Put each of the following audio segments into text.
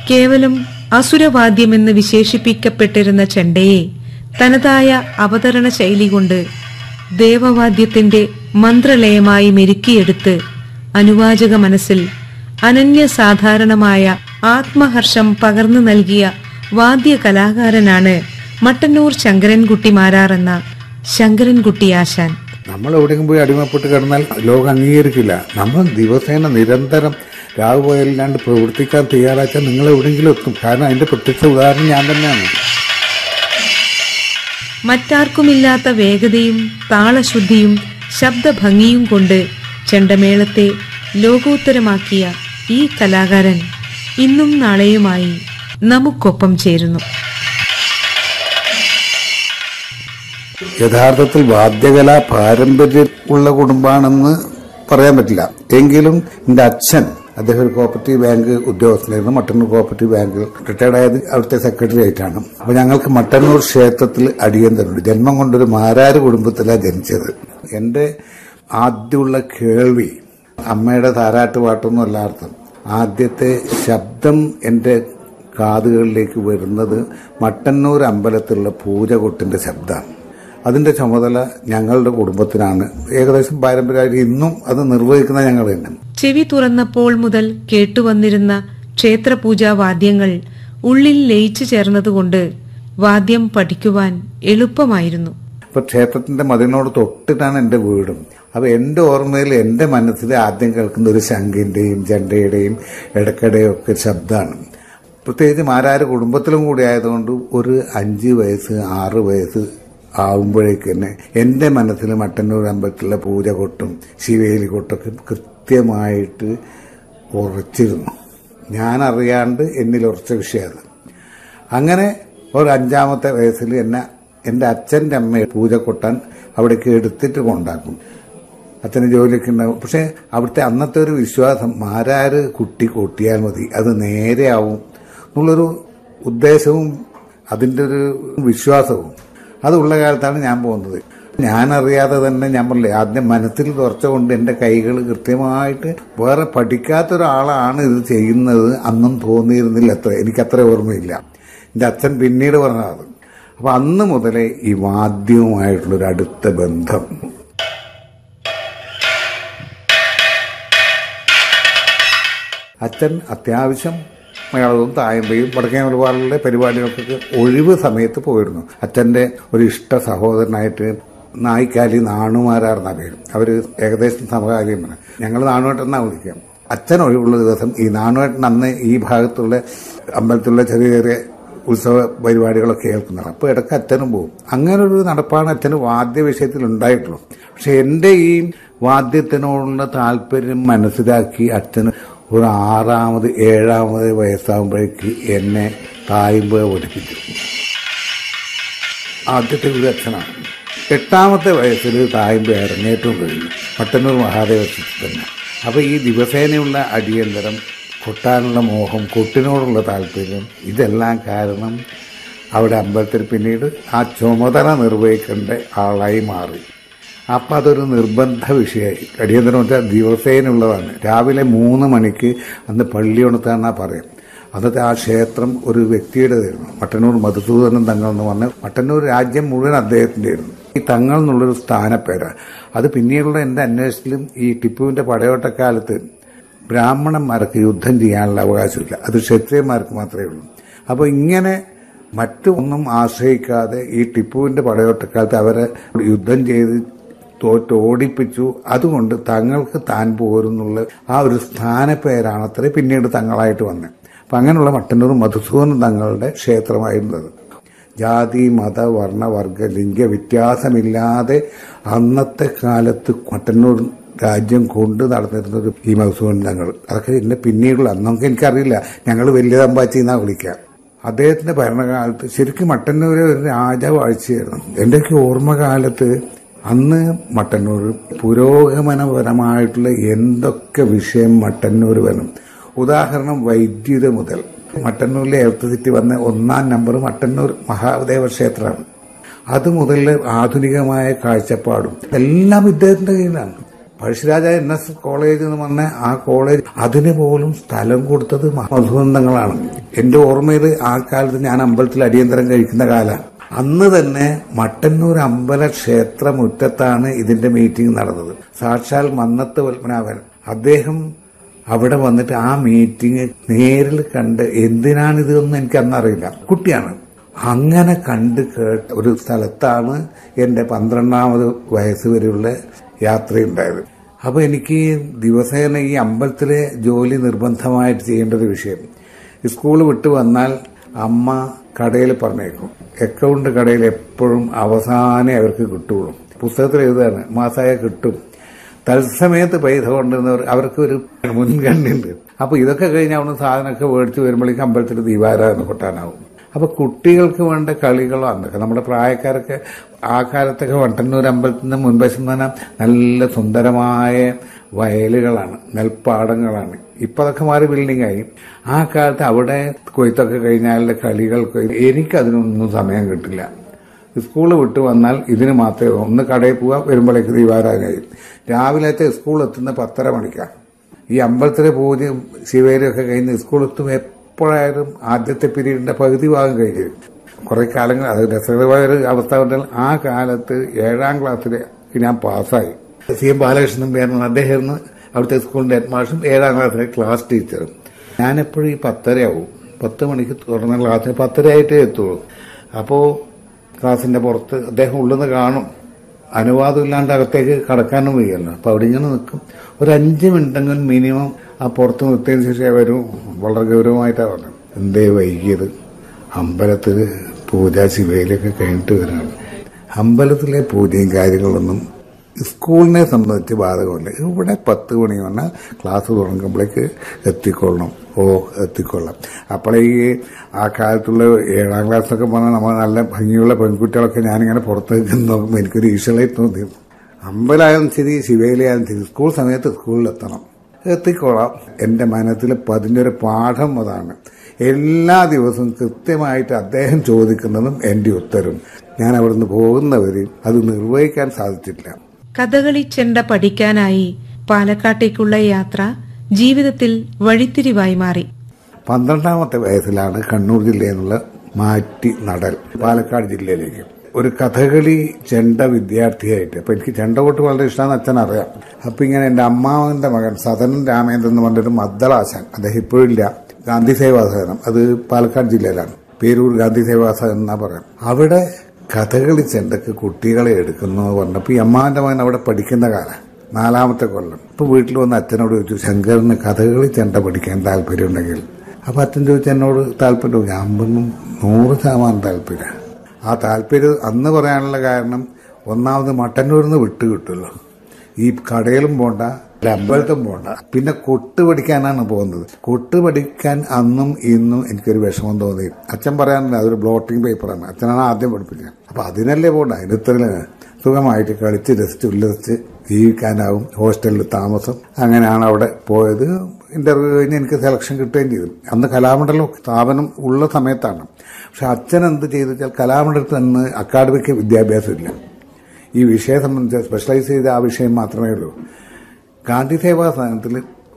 കേവലം അസുരവാദ്യമെന്ന് വിശേഷിപ്പിക്കപ്പെട്ടിരുന്ന ചെണ്ടയെ തനതായ അവതരണ ശൈലി കൊണ്ട് ദേവവാദ്യത്തിന്റെ മന്ത്രലയമായി മെരുക്കിയെടുത്ത് അനുവാചക മനസ്സിൽ അനന്യസാധാരണമായ ആത്മഹർഷം പകർന്നു നൽകിയ വാദ്യ കലാകാരനാണ് മട്ടന്നൂർ ശങ്കരൻകുട്ടി മാരാർ എന്ന ശങ്കരൻകുട്ടി ആശാൻ നമ്മൾ എവിടെയെങ്കിലും പോയി അടിമപ്പെട്ട് കിടന്നാൽ ലോകം അംഗീകരിക്കില്ല നമ്മൾ ദിവസേന നിരന്തരം രാവുപോയല്ലാണ്ട് പ്രവർത്തിക്കാൻ തയ്യാറാച്ചാൽ നിങ്ങൾ എവിടെയെങ്കിലും എത്തും കാരണം അതിന്റെ പ്രത്യക്ഷ ഉദാഹരണം ഞാൻ തന്നെയാണ് മറ്റാർക്കുമില്ലാത്ത വേഗതയും താളശുദ്ധിയും ശബ്ദഭംഗിയും കൊണ്ട് ചെണ്ടമേളത്തെ ലോകോത്തരമാക്കിയ ഈ കലാകാരൻ ഇന്നും നാളെയുമായി നമുക്കൊപ്പം ചേരുന്നു യഥാർത്ഥത്തിൽ വാദ്യകല പാരമ്പര്യം ഉള്ള കുടുംബമാണെന്ന് പറയാൻ പറ്റില്ല എങ്കിലും എന്റെ അച്ഛൻ അദ്ദേഹം ഒരു കോപ്പറേറ്റീവ് ബാങ്ക് ഉദ്യോഗസ്ഥനായിരുന്നു മട്ടന്നൂർ കോപ്പറേറ്റീവ് ബാങ്കിൽ റിട്ടയർഡ് ആയത് അവിടുത്തെ സെക്രട്ടറി ആയിട്ടാണ് അപ്പൊ ഞങ്ങൾക്ക് മട്ടന്നൂർ ക്ഷേത്രത്തിൽ അടിയന്തരുണ്ട് ജന്മം കൊണ്ടൊരു മാരാര് കുടുംബത്തിലാണ് ജനിച്ചത് എന്റെ ആദ്യമുള്ള കേൾവി അമ്മയുടെ താരാട്ട് പാട്ടൊന്നും അല്ല അർത്ഥം ആദ്യത്തെ ശബ്ദം എന്റെ കാതുകളിലേക്ക് വരുന്നത് മട്ടന്നൂർ അമ്പലത്തിലുള്ള പൂജ കൊട്ടിന്റെ ശബ്ദമാണ് അതിന്റെ ചുമതല ഞങ്ങളുടെ കുടുംബത്തിനാണ് ഏകദേശം പാരമ്പര്യമായിട്ട് ഇന്നും അത് നിർവഹിക്കുന്ന ഞങ്ങൾ തന്നെ ചെവി തുറന്നപ്പോൾ മുതൽ കേട്ടുവന്നിരുന്ന ക്ഷേത്രപൂജാ വാദ്യങ്ങൾ ഉള്ളിൽ ലയിച്ചു ചേർന്നതുകൊണ്ട് വാദ്യം പഠിക്കുവാൻ എളുപ്പമായിരുന്നു ഇപ്പൊ ക്ഷേത്രത്തിന്റെ മതിലിനോട് തൊട്ടിട്ടാണ് എന്റെ വീടും അപ്പൊ എന്റെ ഓർമ്മയിൽ എന്റെ മനസ്സിൽ ആദ്യം കേൾക്കുന്ന ഒരു ശംഖിന്റെയും ചെണ്ടയുടെയും ഇടക്കടയും ഒക്കെ ശബ്ദമാണ് പ്രത്യേകിച്ച് മാരാര് കുടുംബത്തിലും കൂടി ആയതുകൊണ്ട് ഒരു അഞ്ച് വയസ്സ് ആറ് വയസ്സ് ആവുമ്പോഴേക്ക് തന്നെ എന്റെ മനസ്സിൽ മട്ടന്നൂർ അമ്പലത്തിലെ പൂജ കൊട്ടും ശിവേലി കൊട്ടൊക്കെ കൃത്യമായിട്ട് ഉറച്ചിരുന്നു ഞാൻ അറിയാണ്ട് എന്നിൽ ഉറച്ച വിഷയമാണ് അങ്ങനെ ഒരു അഞ്ചാമത്തെ വയസ്സിൽ എന്നെ എൻ്റെ അച്ഛൻ്റെ അമ്മയെ പൂജ കൊട്ടാൻ അവിടേക്ക് എടുത്തിട്ട് കൊണ്ടാക്കും അച്ഛന് ജോലിയൊക്കെ ഉണ്ടാവും പക്ഷെ അവിടുത്തെ അന്നത്തെ ഒരു വിശ്വാസം മാരാര് കുട്ടി കൊട്ടിയാൽ മതി അത് നേരെയാവും എന്നുള്ളൊരു ഉദ്ദേശവും അതിൻ്റെ ഒരു വിശ്വാസവും അതുള്ള കാലത്താണ് ഞാൻ പോകുന്നത് ഞാനറിയാതെ തന്നെ ഞാൻ പറഞ്ഞില്ലേ ആദ്യം മനസ്സിൽ തുറച്ച കൊണ്ട് എൻ്റെ കൈകൾ കൃത്യമായിട്ട് വേറെ പഠിക്കാത്ത ഒരാളാണ് ഇത് ചെയ്യുന്നത് അന്നും തോന്നിയിരുന്നില്ല അത്ര എനിക്കത്ര ഓർമ്മയില്ല എൻ്റെ അച്ഛൻ പിന്നീട് പറഞ്ഞത് അപ്പൊ അന്ന് മുതലേ ഈ വാദ്യവുമായിട്ടുള്ളൊരു അടുത്ത ബന്ധം അച്ഛൻ അത്യാവശ്യം മലയാളവും തായമ്പയും വടക്കേ മലബാറിലെ പരിപാടികൾക്കൊക്കെ ഒഴിവ് സമയത്ത് പോയിരുന്നു അച്ഛന്റെ ഒരു ഇഷ്ട സഹോദരനായിട്ട് നായിക്കാലി നാണുമാരാർന്ന പേര് അവര് ഏകദേശം സമകാലീനമാണ് ഞങ്ങൾ നാണുവേട്ടെന്നാ വിളിക്കാം അച്ഛൻ ഒഴിവുള്ള ദിവസം ഈ നാണുവേട്ടൻ അന്ന് ഈ ഭാഗത്തുള്ള അമ്പലത്തിലുള്ള ചെറിയ ചെറിയ ഉത്സവ പരിപാടികളൊക്കെ കേൾക്കുന്നതാണ് അപ്പോൾ ഇടയ്ക്ക് അച്ഛനും പോകും അങ്ങനെ ഒരു നടപ്പാണ് അച്ഛന് വാദ്യ വിഷയത്തിൽ ഉണ്ടായിട്ടുള്ളൂ പക്ഷെ എൻ്റെ ഈ വാദ്യത്തിനോടുള്ള താല്പര്യം മനസ്സിലാക്കി അച്ഛന് ഒരു ആറാമത് ഏഴാമത് വയസ്സാകുമ്പോഴേക്ക് എന്നെ തായ്പ പഠിപ്പിച്ചു ആദ്യത്തെ ഒരു അച്ഛനാണ് എട്ടാമത്തെ വയസ്സിൽ തായ്പ അരങ്ങേറ്റവും കഴിഞ്ഞു മട്ടന്നൂർ മഹാദേവത്തിൽ തന്നെ അപ്പോൾ ഈ ദിവസേനയുള്ള അടിയന്തരം കൊട്ടാനുള്ള മോഹം കൊട്ടിനോടുള്ള താല്പര്യം ഇതെല്ലാം കാരണം അവിടെ അമ്പലത്തിൽ പിന്നീട് ആ ചുമതല നിർവഹിക്കേണ്ട ആളായി മാറി അപ്പം അതൊരു നിർബന്ധ വിഷയമായി അടിയന്തരം വെച്ചാൽ ദിവസേനുള്ളതാണ് രാവിലെ മൂന്ന് മണിക്ക് അന്ന് പള്ളി ഉണത്താന്നാ പറയും അന്നത്തെ ആ ക്ഷേത്രം ഒരു വ്യക്തിയുടേതായിരുന്നു മട്ടന്നൂർ മധുസൂദനൻ തങ്ങൾ എന്ന് പറഞ്ഞ മട്ടന്നൂർ രാജ്യം മുഴുവൻ അദ്ദേഹത്തിന്റെ ആയിരുന്നു ഈ തങ്ങൾ എന്നുള്ളൊരു സ്ഥാനപ്പേര അത് പിന്നീടുള്ള എൻ്റെ അന്വേഷണത്തിലും ഈ ടിപ്പുവിന്റെ പടയോട്ടക്കാലത്ത് ബ്രാഹ്മണന്മാർക്ക് യുദ്ധം ചെയ്യാനുള്ള അവകാശമില്ല അത് ക്ഷത്രിയന്മാർക്ക് മാത്രമേ ഉള്ളൂ അപ്പോൾ ഇങ്ങനെ മറ്റു ഒന്നും ആശ്രയിക്കാതെ ഈ ടിപ്പുവിന്റെ പടയോട്ടക്കാലത്ത് അവരെ യുദ്ധം ചെയ്ത് തോറ്റ് ഓടിപ്പിച്ചു അതുകൊണ്ട് തങ്ങൾക്ക് താൻ പോരുന്നുള്ള ആ ഒരു സ്ഥാനപ്പേരാണത്രേ പിന്നീട് തങ്ങളായിട്ട് വന്നത് അപ്പം അങ്ങനെയുള്ള മട്ടന്നൂർ മധുസൂദനൻ തങ്ങളുടെ ക്ഷേത്രമായിരുന്നത് ജാതി മത വർണ്ണ വർഗ ലിംഗ വ്യത്യാസമില്ലാതെ അന്നത്തെ കാലത്ത് മട്ടന്നൂർ രാജ്യം കൊണ്ട് നടന്നിരുന്ന ഒരു ഈ മധുസൂദനൻ തങ്ങൾ അതൊക്കെ എന്നെ പിന്നീടുള്ള അന്നൊക്കെ എനിക്കറിയില്ല ഞങ്ങൾ വലിയ തമ്പാച്ചി എന്നാ വിളിക്കാം അദ്ദേഹത്തിന്റെ ഭരണകാലത്ത് ശരിക്കും മട്ടന്നൂര് ഒരു രാജവാഴ്ചയായിരുന്നു എന്റെയൊക്കെ ഓർമ്മകാലത്ത് അന്ന് മട്ടന്നൂർ പുരോഗമനപരമായിട്ടുള്ള എന്തൊക്കെ വിഷയം മട്ടന്നൂർ വരണം ഉദാഹരണം വൈദ്യുത മുതൽ മട്ടന്നൂരിലെ എർത്ത് സിറ്റി വന്ന ഒന്നാം നമ്പർ മട്ടന്നൂർ മഹാദേവ ക്ഷേത്രമാണ് അത് മുതൽ ആധുനികമായ കാഴ്ചപ്പാടും എല്ലാം ഇദ്ദേഹത്തിന്റെ കയ്യിലാണ് പഴശ്ശിരാജ എൻ എസ് കോളേജ് എന്ന് പറഞ്ഞ ആ കോളേജ് അതിന് പോലും സ്ഥലം കൊടുത്തത് മധുബന്ധങ്ങളാണ് എന്റെ ഓർമ്മയിൽ ആ കാലത്ത് ഞാൻ അമ്പലത്തിൽ അടിയന്തരം കഴിക്കുന്ന കാലമാണ് അന്ന് തന്നെ മട്ടന്നൂർ അമ്പല ക്ഷേത്ര മുറ്റത്താണ് ഇതിന്റെ മീറ്റിംഗ് നടന്നത് സാക്ഷാൽ മന്നത്ത് പത്മനാഭൻ അദ്ദേഹം അവിടെ വന്നിട്ട് ആ മീറ്റിംഗ് നേരിൽ കണ്ട് എന്തിനാണിതെന്ന് എനിക്ക് അന്നറിയില്ല കുട്ടിയാണ് അങ്ങനെ കണ്ട് കേട്ട ഒരു സ്ഥലത്താണ് എന്റെ പന്ത്രണ്ടാമത് വയസ്സ് വരെയുള്ള യാത്രയുണ്ടായത് അപ്പൊ എനിക്ക് ദിവസേന ഈ അമ്പലത്തിലെ ജോലി നിർബന്ധമായിട്ട് ചെയ്യേണ്ട ഒരു വിഷയം സ്കൂൾ വിട്ട് വന്നാൽ അമ്മ കടയിൽ പറഞ്ഞേക്കും അക്കൗണ്ട് കടയിൽ എപ്പോഴും അവസാനേ അവർക്ക് കിട്ടുള്ളൂ പുസ്തകത്തിൽ എഴുതാണ് മാസായ കിട്ടും തത്സമയത്ത് പൈസ കൊണ്ടുവന്നവർ അവർക്ക് ഒരു മുൻഗണനയുണ്ട് അപ്പൊ ഇതൊക്കെ കഴിഞ്ഞ് അവിടെ സാധനമൊക്കെ മേടിച്ച് വരുമ്പോഴേക്കും അമ്പലത്തിൽ ദീപാരാധന കൊട്ടാനാവും അപ്പൊ കുട്ടികൾക്ക് വേണ്ട കളികളോ അന്നൊക്കെ നമ്മുടെ പ്രായക്കാരൊക്കെ ആ കാലത്തൊക്കെ വട്ടന്നൂർ അമ്പലത്തിന്റെ മുൻവശം തന്നെ നല്ല സുന്ദരമായ വയലുകളാണ് നെൽപ്പാടങ്ങളാണ് ഇപ്പൊ അതൊക്കെ മാറി ബിൽഡിംഗ് ആയി ആ കാലത്ത് അവിടെ കൊയ്ത്തൊക്കെ കഴിഞ്ഞാലുള്ള കളികൾക്ക് എനിക്കതിനൊന്നും സമയം കിട്ടില്ല സ്കൂൾ വിട്ട് വന്നാൽ ഇതിന് മാത്രമേ ഒന്ന് കടയിൽ പോവാ വരുമ്പോഴേക്ക് ദീപാരാധനയായി രാവിലത്തെ സ്കൂൾ എത്തുന്ന പത്തര മണിക്കാണ് ഈ അമ്പലത്തിലെ പൂജയും ശിവേരിയൊക്കെ കഴിഞ്ഞ് സ്കൂൾ എത്തും എപ്പോഴായാലും ആദ്യത്തെ പീരീഡിന്റെ പകുതി ഭാഗം കഴിഞ്ഞു കുറെ കാലങ്ങൾ അത് രസകരമായ ഒരു അവസ്ഥ പറഞ്ഞാൽ ആ കാലത്ത് ഏഴാം ക്ലാസ്സിൽ ഞാൻ പാസ്സായി സി എം ബാലകൃഷ്ണൻ പേരാണ് അദ്ദേഹം അവിടുത്തെ സ്കൂളിന്റെ ഹെഡ് മാഷും ഏഴാം ക്ലാസ്സിലെ ക്ലാസ് ടീച്ചറും ഞാനെപ്പോഴും ഈ പത്തരയാവും പത്ത് മണിക്ക് തുറന്ന ക്ലാസ്സിന് പത്തരയായിട്ടേ എത്തുള്ളൂ അപ്പോൾ ക്ലാസിന്റെ പുറത്ത് അദ്ദേഹം ഉള്ളിന്ന് കാണും അനുവാദം ഇല്ലാണ്ട് അകത്തേക്ക് കടക്കാനും വയ്യല്ലോ അപ്പൊ അവിടെ ഇങ്ങനെ നിൽക്കും ഒരു അഞ്ച് മിനിറ്റെങ്കിലും മിനിമം ആ പുറത്ത് നിർത്തിയതിനു ശേഷം വരും വളരെ ഗൗരവമായിട്ടാണ് പറഞ്ഞത് എന്തേ വൈകിയത് അമ്പലത്തിൽ പൂജ ശിവയിലൊക്കെ കഴിഞ്ഞിട്ട് വരണം അമ്പലത്തിലെ പൂജയും കാര്യങ്ങളൊന്നും സ്കൂളിനെ സംബന്ധിച്ച് ബാധകമല്ല ഇവിടെ പത്ത് മണി വന്നാൽ ക്ലാസ് തുടങ്ങുമ്പോഴേക്ക് എത്തിക്കൊള്ളണം ഓ എത്തിക്കൊള്ളാം അപ്പോഴേ ഈ ആ കാലത്തുള്ള ഏഴാം ക്ലാസ്സൊക്കെ പറഞ്ഞാൽ നമ്മൾ നല്ല ഭംഗിയുള്ള പെൺകുട്ടികളൊക്കെ ഞാനിങ്ങനെ പുറത്തേക്ക് നോക്കുമ്പോൾ എനിക്കൊരു ഈശ്വലായി തോന്നി അമ്പലമായാലും ശരി ശിവയിലായാലും ശരി സ്കൂൾ സമയത്ത് സ്കൂളിലെത്തണം എത്തിക്കോളാം എന്റെ മനസ്സിൽ പതിഞ്ഞൊരു പാഠം അതാണ് എല്ലാ ദിവസവും കൃത്യമായിട്ട് അദ്ദേഹം ചോദിക്കുന്നതും എന്റെ ഉത്തരവും ഞാൻ അവിടുന്ന് പോകുന്നവരെയും അത് നിർവഹിക്കാൻ സാധിച്ചിട്ടില്ല കഥകളി ചെണ്ട പഠിക്കാനായി പാലക്കാട്ടേക്കുള്ള യാത്ര ജീവിതത്തിൽ വഴിത്തിരിവായി മാറി പന്ത്രണ്ടാമത്തെ വയസ്സിലാണ് കണ്ണൂർ ജില്ലയിൽ നിന്നുള്ള മാറ്റി നടൽ പാലക്കാട് ജില്ലയിലേക്ക് ഒരു കഥകളി ചെണ്ട വിദ്യാർത്ഥിയായിട്ട് അപ്പൊ എനിക്ക് ചെണ്ട കൊട്ട് വളരെ ഇഷ്ടമാണെന്ന് അച്ഛൻ അറിയാം അപ്പൊ ഇങ്ങനെ എന്റെ അമ്മാവന്റെ മകൻ സദനൻ രാമേന്ദ്രൻ എന്ന് പറഞ്ഞൊരു മദ്ദളാശാൻ അദ്ദേഹം ഇപ്പോഴില്ല ഗാന്ധി സേവാസദനം അത് പാലക്കാട് ജില്ലയിലാണ് പേരൂർ ഗാന്ധി സേവാസദനം എന്നാ പറയാം അവിടെ കഥകളി ചെണ്ടക്ക് കുട്ടികളെ എടുക്കുന്നു എന്ന് പറഞ്ഞപ്പോ ഈ അമ്മാവന്റെ മകൻ അവിടെ പഠിക്കുന്ന കാലം നാലാമത്തെ കൊല്ലം ഇപ്പൊ വീട്ടിൽ വന്ന് അച്ഛനോട് ചോദിച്ചു ശങ്കറിന് കഥകളി ചെണ്ട പഠിക്കാൻ താല്പര്യമുണ്ടെങ്കിൽ അപ്പൊ അച്ഛൻ ചോദിച്ചു എന്നോട് താല്പര്യം ഞാൻ പറഞ്ഞു നൂറ് ശതമാനം താല്പര്യം ആ താല്പര്യം അന്ന് പറയാനുള്ള കാരണം ഒന്നാമത് മട്ടന്നൂരിൽ നിന്ന് വിട്ട് കിട്ടുമല്ലോ ഈ കടയിലും പോണ്ട അമ്പലത്തും പോണ്ട പിന്നെ കൊട്ട് പഠിക്കാനാണ് പോകുന്നത് കൊട്ട് പഠിക്കാൻ അന്നും ഇന്നും എനിക്കൊരു വിഷമം തോന്നി അച്ഛൻ പറയാനില്ല അതൊരു ബ്ലോട്ടിംഗ് പേപ്പറാണ് അച്ഛനാണ് ആദ്യം പഠിപ്പിച്ചത് അപ്പൊ അതിനല്ലേ പോണ്ട അതിന് ഇത്ര സുഖമായിട്ട് കളിച്ച് രസിച്ച് ഉല്ലസിച്ച് ജീവിക്കാനാവും ഹോസ്റ്റലിൽ താമസം അങ്ങനെയാണ് അവിടെ പോയത് ഇന്റർവ്യൂ കഴിഞ്ഞ് എനിക്ക് സെലക്ഷൻ കിട്ടുകയും ചെയ്തു അന്ന് കലാമണ്ഡലം സ്ഥാപനം ഉള്ള സമയത്താണ് പക്ഷെ അച്ഛൻ എന്ത് ചെയ്തു വെച്ചാൽ കലാമണ്ഡലത്തിൽ അന്ന് അക്കാഡമിക് വിദ്യാഭ്യാസമില്ല ഈ വിഷയം സംബന്ധിച്ച് സ്പെഷ്യലൈസ് ചെയ്ത ആ വിഷയം മാത്രമേ ഉള്ളൂ ഗാന്ധി സേവാ സ്ഥാനത്തിൽ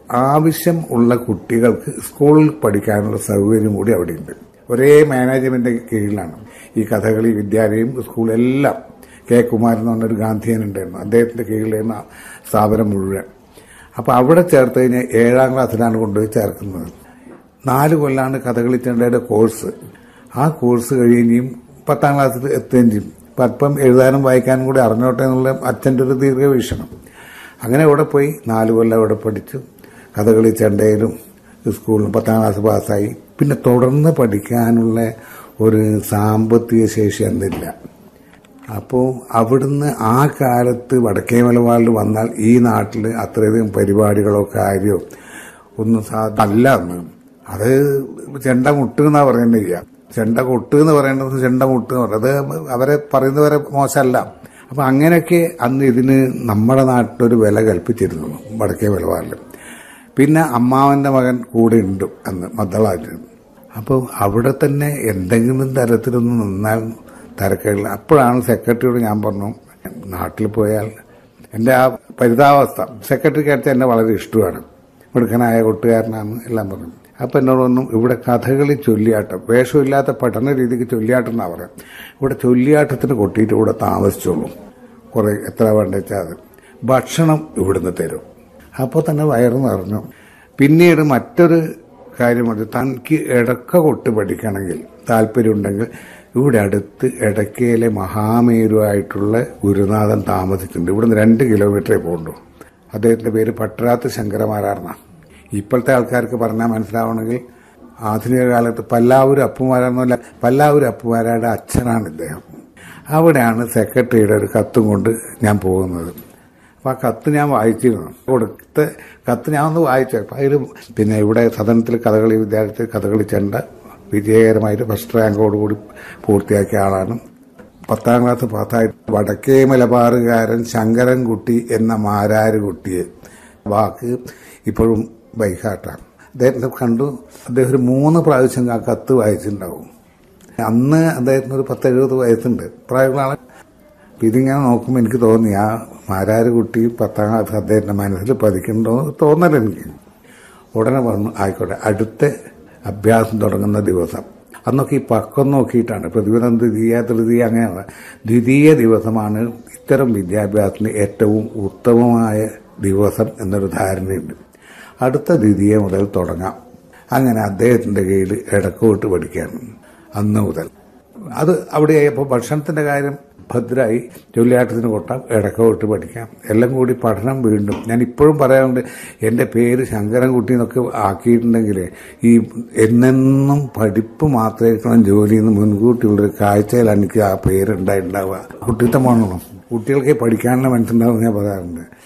ആവശ്യം ഉള്ള കുട്ടികൾക്ക് സ്കൂളിൽ പഠിക്കാനുള്ള സൗകര്യം കൂടി അവിടെയുണ്ട് ഒരേ മാനേജ്മെന്റ് കീഴിലാണ് ഈ കഥകളി വിദ്യാലയം സ്കൂളെല്ലാം കെ കുമാരൻ എന്ന് പറഞ്ഞൊരു ഗാന്ധിയൻ ഉണ്ടായിരുന്നു അദ്ദേഹത്തിന്റെ കീഴിലായിരുന്നു ആ സ്ഥാപനം മുഴുവൻ അപ്പൊ അവിടെ ചേർത്ത് കഴിഞ്ഞാൽ ഏഴാം ക്ലാസ്സിലാണ് കൊണ്ടുപോയി ചേർക്കുന്നത് നാല് കൊല്ലാണ് കഥകളി ചെണ്ടയുടെ കോഴ്സ് ആ കോഴ്സ് കഴിയുകയും പത്താം ക്ലാസ്സിൽ എത്തുകയും ചെയ്യും അപ്പം അല്പം എഴുതാനും വായിക്കാനും കൂടി അറിഞ്ഞോട്ടെ എന്നുള്ള അച്ഛൻ്റെ ഒരു ദീർഘവീക്ഷണം അങ്ങനെ അവിടെ പോയി നാല് കൊല്ലം അവിടെ പഠിച്ചു കഥകളി ചെണ്ടയിലും സ്കൂളിലും പത്താം ക്ലാസ് പാസ്സായി പിന്നെ തുടർന്ന് പഠിക്കാനുള്ള ഒരു സാമ്പത്തിക ശേഷി അന്നില്ല അപ്പോൾ അവിടുന്ന് ആ കാലത്ത് വടക്കേ മലബാറിൽ വന്നാൽ ഈ നാട്ടിൽ അത്രയധികം പരിപാടികളോ കാര്യമോ ഒന്നും സാധ്യ അല്ല അന്ന് അത് ചെണ്ട മുട്ട് എന്നാ പറയുന്നത് ചെണ്ട കൊട്ട് എന്ന് പറയുന്നത് ചെണ്ട മുട്ട് എന്ന് പറയുന്നത് അത് അവരെ പറയുന്നവരെ മോശമല്ല അപ്പൊ അങ്ങനെയൊക്കെ അന്ന് ഇതിന് നമ്മുടെ നാട്ടിലൊരു വില കൽപ്പിച്ചിരുന്നു വടക്കേ മലബാറിൽ പിന്നെ അമ്മാവന്റെ മകൻ കൂടെ ഉണ്ട് അന്ന് മദ്ദളായിട്ട് അപ്പോൾ അവിടെ തന്നെ എന്തെങ്കിലും തരത്തിലൊന്ന് നിന്നാൽ തരക്കേടില്ല അപ്പോഴാണ് സെക്രട്ടറിയോട് ഞാൻ പറഞ്ഞു നാട്ടിൽ പോയാൽ എൻ്റെ ആ പരിതാവസ്ഥ സെക്രട്ടറിക്ക് അടുത്ത് എന്നെ വളരെ ഇഷ്ടമാണ് മിടുക്കനായ കൊട്ടുകാരനാണ് എല്ലാം പറഞ്ഞു അപ്പം എന്നോടൊന്നും ഇവിടെ കഥകളി ചൊല്ലിയാട്ടം വേഷമില്ലാത്ത പഠന രീതിക്ക് ചൊല്ലിയാട്ടം എന്നാ പറയാം ഇവിടെ ചൊല്ലിയാട്ടത്തിന് കൊട്ടിയിട്ട് ഇവിടെ താമസിച്ചോളൂ കുറെ എത്ര വേണ്ട വെച്ചാൽ അത് ഭക്ഷണം ഇവിടുന്ന് തരും അപ്പോൾ തന്നെ വയറ് നിറഞ്ഞു പിന്നീട് മറ്റൊരു കാര്യമുണ്ട് തനിക്ക് ഇടക്ക കൊട്ട് പഠിക്കണമെങ്കിൽ താല്പര്യമുണ്ടെങ്കിൽ ഇവിടെ അടുത്ത് ഇടക്കയിലെ മഹാമേരുവായിട്ടുള്ള ഗുരുനാഥൻ താമസിച്ചിട്ടുണ്ട് ഇവിടുന്ന് രണ്ട് കിലോമീറ്ററേ പോകണ്ടു അദ്ദേഹത്തിന്റെ പേര് പട്ടരാത്ത് ശങ്കരമാരാർന്നാണ് ഇപ്പോഴത്തെ ആൾക്കാർക്ക് പറഞ്ഞാൽ മനസ്സിലാവണമെങ്കിൽ ആധുനിക കാലത്ത് പല്ലാവൂർ അപ്പുമാരെന്നല്ല പല്ലാവൂർ അപ്പുമാരുടെ അച്ഛനാണ് ഇദ്ദേഹം അവിടെയാണ് സെക്രട്ടറിയുടെ ഒരു കത്തും കൊണ്ട് ഞാൻ പോകുന്നത് അപ്പോൾ ആ കത്ത് ഞാൻ വായിച്ചിരുന്നു കൊടുത്ത കത്ത് ഞാൻ ഒന്ന് വായിച്ചു അപ്പം അതിൽ പിന്നെ ഇവിടെ സദനത്തിൽ കഥകളി വിദ്യാർത്ഥി കഥകളി ചെണ്ട വിജയകരമായിട്ട് ഫസ്റ്റ് റാങ്കോടുകൂടി പൂർത്തിയാക്കിയ ആളാണ് പത്താം ക്ലാസ് പാസ്സായിട്ട് വടക്കേ മലബാറുകാരൻ ശങ്കരൻകുട്ടി എന്ന മാരാരുകുട്ടിയെ വാക്ക് ഇപ്പോഴും ബൈഹാട്ടാണ് അദ്ദേഹത്തെ കണ്ടു അദ്ദേഹം ഒരു മൂന്ന് പ്രാവശ്യം ആ കത്ത് വായിച്ചിട്ടുണ്ടാവും അന്ന് അദ്ദേഹത്തിന് ഒരു പത്തെഴുപത് വയസ്സുണ്ട് പ്രായമുള്ള ആളെ ഇതിങ്ങനെ നോക്കുമ്പോൾ എനിക്ക് തോന്നി ആ മാരാരുകുട്ടി പത്താം ക്ലാസ് അദ്ദേഹത്തിന്റെ മനസ്സിൽ പതിക്കണ്ടോ എന്ന് തോന്നല എനിക്ക് ഉടനെ പറഞ്ഞു ആയിക്കോട്ടെ അടുത്ത അഭ്യാസം തുടങ്ങുന്ന ദിവസം അന്നൊക്കെ ഈ പക്കം നോക്കിയിട്ടാണ് പ്രതിപദം ദ്വിതീയ തൃതീയ അങ്ങനെയാണ് ദ്വിതീയ ദിവസമാണ് ഇത്തരം വിദ്യാഭ്യാസത്തിന് ഏറ്റവും ഉത്തമമായ ദിവസം എന്നൊരു ധാരണയുണ്ട് അടുത്ത ദ്വിതീയ മുതൽ തുടങ്ങാം അങ്ങനെ അദ്ദേഹത്തിന്റെ കീഴിൽ ഇടക്കോട്ട് പഠിക്കാൻ അന്ന് മുതൽ അത് അവിടെയായപ്പോൾ ഭക്ഷണത്തിന്റെ കാര്യം ഭദ്രായി ചൊല്ലിയാട്ടത്തിന് കൊട്ടാം ഇടക്കോട്ട് പഠിക്കാം എല്ലാം കൂടി പഠനം വീണ്ടും ഞാൻ ഇപ്പോഴും പറയാറുണ്ട് എൻ്റെ പേര് ശങ്കരൻകുട്ടി എന്നൊക്കെ ആക്കിയിട്ടുണ്ടെങ്കിൽ ഈ എന്നെന്നും പഠിപ്പ് മാത്രമായിരിക്കണം ജോലി എന്ന് മുൻകൂട്ടിയുള്ളൊരു കാഴ്ചയിലാണ് എനിക്ക് ആ പേരുണ്ടായിട്ടുണ്ടാവുക കുട്ടിത്തമാണല്ലോ കുട്ടികൾക്ക് പഠിക്കാനുള്ള മനസ്സുണ്ടാവും ഞാൻ പറയാറുണ്ട്